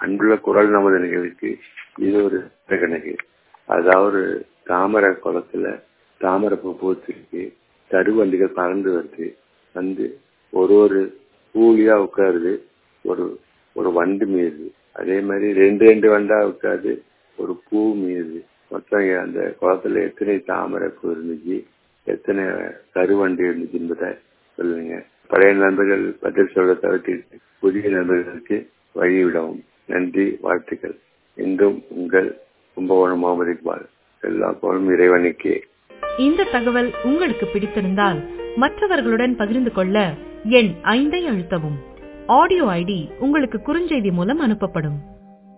அன்புள்ள குரல் நமது நிகழ்ச்சி இது ஒரு கணக்கு அதாவது தாமரை குளத்துல தாமரை பூ பூத்திருக்கு தருவண்டிகள் பறந்து வருது வந்து ஒரு ஒரு பூலியா உட்காருது ஒரு ஒரு வண்டு மீது அதே மாதிரி ரெண்டு ரெண்டு வண்டா உட்காருது ஒரு பூ மீது மொத்தம் அந்த குளத்துல எத்தனை தாமரை பூ இருந்துச்சு எத்தனை கருவண்டு இருந்துச்சு என்பதை சொல்லுங்க பழைய நண்பர்கள் பதில் சொல்ல தவிர்த்து புதிய நண்பர்களுக்கு வழிவிடவும் நன்றி வாழ்த்துக்கள் இன்றும் உங்கள் கும்பகோணம் முகமது இக்பால் எல்லா போலும் இறைவனுக்கே இந்த தகவல் உங்களுக்கு பிடித்திருந்தால் மற்றவர்களுடன் பகிர்ந்து கொள்ள எண் ஐந்தை அழுத்தவும் ஆடியோ ஐடி உங்களுக்கு குறுஞ்செய்தி மூலம் அனுப்பப்படும்